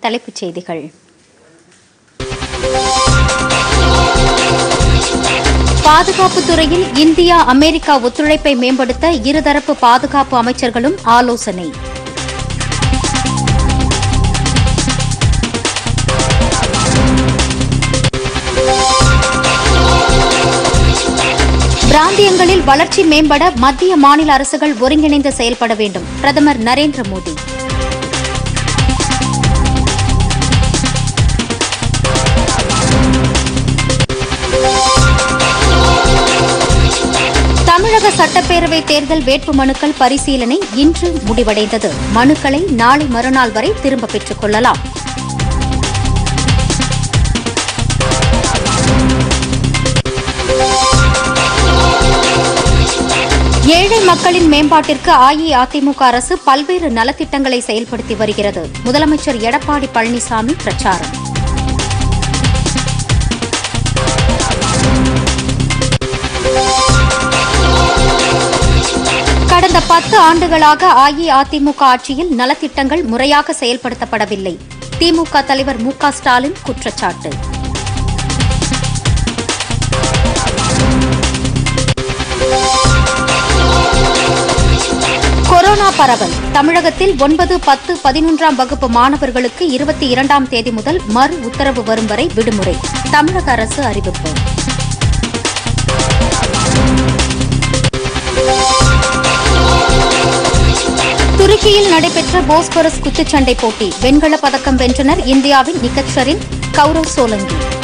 தலைப்புச் செய்திகள் பாதுகாப்பு துறையில் இந்தியா அமெரிக்கா ஒத்துழைப்பை மேம்படுத்த இருதரப்பு பாதுகாப்பு அமைச்சர்களும் ஆலோசனை பிராந்தியங்களில் வளர்ச்சி மேம்பட மத்திய மாநில அரசுகள் ஒருங்கிணைந்து செயல்பட வேண்டும் பிரதமர் நரேந்திர மோடி தமிழக சட்டப்பேரவை தேர்தல் வேட்புமனுக்கள் பரிசீலனை இன்று முடிவடைந்தது மனுக்களை நாளை மறுநாள் வரை திரும்பப் பெற்றுக் கொள்ளலாம் ஏழை மக்களின் மேம்பாட்டிற்கு அஇஅதிமுக அரசு பல்வேறு நலத்திட்டங்களை செயல்படுத்தி வருகிறது முதலமைச்சர் எடப்பாடி பழனிசாமி பிரச்சாரம் கடந்த பத்து ஆண்டுகளாக அஇஅதிமுக ஆட்சியில் நலத்திட்டங்கள் முறையாக செயல்படுத்தப்படவில்லை திமுக தலைவர் மு க ஸ்டாலின் குற்றச்சாட்டு கொரோனா பரவல் தமிழகத்தில் ஒன்பது பத்து பதினொன்றாம் வகுப்பு மாணவர்களுக்கு இருபத்தி இரண்டாம் தேதி முதல் மறு உத்தரவு வரும் வரை விடுமுறை தமிழக அரசு அறிவிப்பு துருக்கியில் நடைபெற்ற போஸ்பரஸ் குத்துச்சண்டை போட்டி வெண்கலப் பதக்கம் வென்றனர் இந்தியாவின் நிக்கத் ஷரின் கௌரவ் சோலங்கி